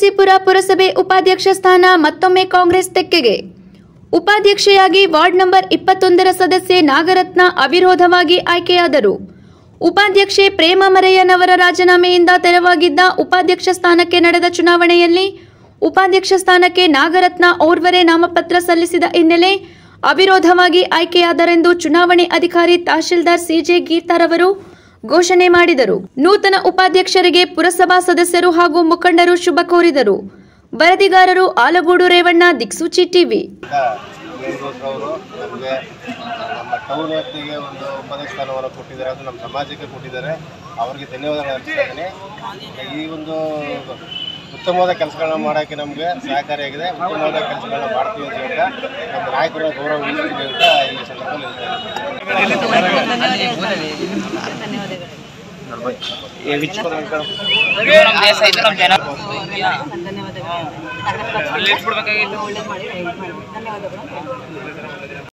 ನರಸೀಪುರ ಪುರಸಭೆ ಉಪಾಧ್ಯಕ್ಷ ಸ್ಥಾನ ಮತ್ತೊಮ್ಮೆ ಕಾಂಗ್ರೆಸ್ ತೆಕ್ಕೆಗೆ ಉಪಾಧ್ಯಕ್ಷೆಯಾಗಿ ವಾರ್ಡ್ ನಂಬರ್ ಇಪ್ಪತ್ತೊಂದರ ಸದಸ್ಯೆ ನಾಗರತ್ನ ಅವಿರೋಧವಾಗಿ ಆಯ್ಕೆಯಾದರು ಉಪಾಧ್ಯಕ್ಷೆ ಪ್ರೇಮ ಮರೆಯನವರ ರಾಜೀನಾಮೆಯಿಂದ ತೆರವಾಗಿದ್ದ ಉಪಾಧ್ಯಕ್ಷ ಸ್ಥಾನಕ್ಕೆ ನಡೆದ ಚುನಾವಣೆಯಲ್ಲಿ ಉಪಾಧ್ಯಕ್ಷ ಸ್ಥಾನಕ್ಕೆ ನಾಗರತ್ನ ಓರ್ವರೇ ನಾಮಪತ್ರ ಸಲ್ಲಿಸಿದ ಹಿನ್ನೆಲೆ ಅವಿರೋಧವಾಗಿ ಆಯ್ಕೆಯಾದರೆಂದು ಚುನಾವಣೆ ಅಧಿಕಾರಿ ತಹಶೀಲ್ದಾರ್ ಸಿಜೆ ಗೀತಾರವರು ಘೋಷಣೆ ಮಾಡಿದರು ನೂತನ ಉಪಾಧ್ಯಕ್ಷರಿಗೆ ಪುರಸಭಾ ಸದಸ್ಯರು ಹಾಗೂ ಮುಖಂಡರು ಶುಭ ಕೋರಿದರು ವರದಿಗಾರರು ಆಲಗೂಡು ರೇವಣ್ಣ ದಿಕ್ಸೂಚಿ ಟಿವಿ ಅವರು ನಮಗೆ ನಮ್ಮ ಟೌನ್ ವ್ಯಾಪ್ತಿಗೆ ಒಂದು ಉಪಾಧ್ಯಕ್ಷ ಸ್ಥಾನವನ್ನು ಕೊಟ್ಟಿದ್ದಾರೆ ಅದು ನಮ್ಮ ಸಮಾಜಕ್ಕೆ ಕೊಟ್ಟಿದ್ದಾರೆ ಅವರಿಗೆ ಧನ್ಯವಾದಗಳು ಅರ್ಪಿಸ್ತಾ ಇದ್ದೀನಿ ಈ ಒಂದು ಉತ್ತಮವಾದ ಕೆಲಸಗಳನ್ನ ಮಾಡೋಕ್ಕೆ ನಮಗೆ ಸಹಕಾರಿಯಾಗಿದೆ ಉತ್ತಮವಾದ ಕೆಲಸಗಳನ್ನ ಮಾಡ್ತೀವಿ ಅಂತ ಹೇಳ್ತಾ ನಮ್ಮ ನಾಯಕರ ಗೌರವ ಉಳಿಸ್ತೀವಿ ಅಂತ ಈ ಸಂದರ್ಭದಲ್ಲಿ ಹೇಳ್ತಾ ಧನ್ಯವಾದಗಳು